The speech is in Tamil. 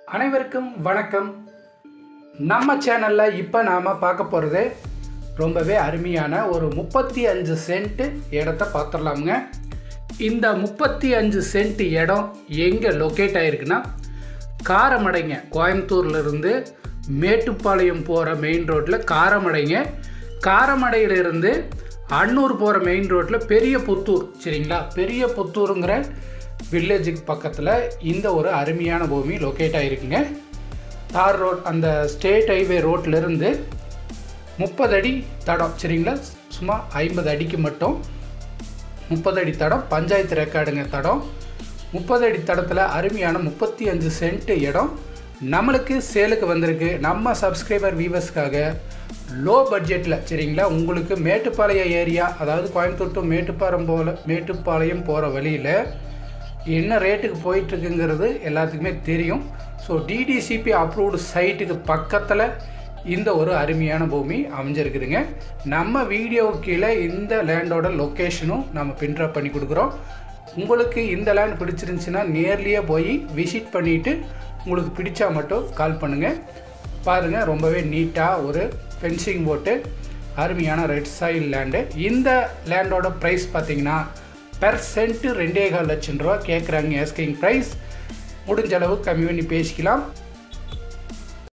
அனைவருக்கும் வணக்கம் நம்ம சேனலில் இப்போ நாம் பார்க்க போகிறது ரொம்பவே அருமையான ஒரு முப்பத்தி அஞ்சு சென்ட் இடத்த பார்த்துடலாமுங்க இந்த முப்பத்தி அஞ்சு சென்ட் இடம் எங்கே லொக்கேட் ஆகிருக்குன்னா காரமடைங்க கோயம்புத்தூர்லேருந்து மேட்டுப்பாளையம் போகிற மெயின் ரோட்டில் காரமடைங்க காரமடையிலிருந்து அன்னூர் போகிற மெயின் ரோட்டில் பெரிய புத்தூர் சரிங்களா பெரிய புத்தூருங்கிற வில்லேஜுக்கு பக்கத்தில் இந்த ஒரு அருமையான பூமி லொக்கேட் ஆகிருக்குங்க தார் ரோட் அந்த ஸ்டேட் ஹைவே ரோட்லேருந்து முப்பது அடி தடம் சரிங்களா சும்மா ஐம்பது அடிக்கு மட்டும் முப்பது அடி தடம் பஞ்சாயத்து ரெக்கார்டுங்க தடம் முப்பது அடி தடத்தில் அருமையான முப்பத்தி அஞ்சு சென்ட் இடம் நம்மளுக்கு சேலுக்கு வந்திருக்கு நம்ம சப்ஸ்கிரைபர் வீவர்ஸ்க்காக லோ பட்ஜெட்டில் சரிங்களா உங்களுக்கு மேட்டுப்பாளையம் ஏரியா அதாவது கோயம்புத்தூர் டு மேட்டுப்பாளையம் போல மேட்டுப்பாளையம் போகிற வழியில் என்ன ரேட்டுக்கு போயிட்டுருக்குங்கிறது எல்லாத்துக்குமே தெரியும் ஸோ டிடிசிபி அப்ரூவ்டு சைட்டுக்கு பக்கத்தில் இந்த ஒரு அருமையான பூமி அமைஞ்சிருக்குதுங்க நம்ம வீடியோவுக்கு கீழே இந்த லேண்டோட லொக்கேஷனும் நம்ம பின்ட்ராப் பண்ணி கொடுக்குறோம் உங்களுக்கு இந்த லேண்ட் பிடிச்சிருந்துச்சுன்னா நேர்லேயே போய் விசிட் பண்ணிவிட்டு உங்களுக்கு பிடிச்சா மட்டும் கால் பண்ணுங்கள் பாருங்கள் ரொம்பவே நீட்டாக ஒரு ஃபென்சிங் போட்டு அருமையான ரெட் சாயில் லேண்டு இந்த லேண்டோட ப்ரைஸ் பார்த்தீங்கன்னா பெர் சென்ட்டு ரெண்டே கால் லட்சம் ரூபா கேட்குறாங்க ஆஸ்கிங் ப்ரைஸ் முடிஞ்ச அளவு கம்மி பண்ணி பேசிக்கலாம்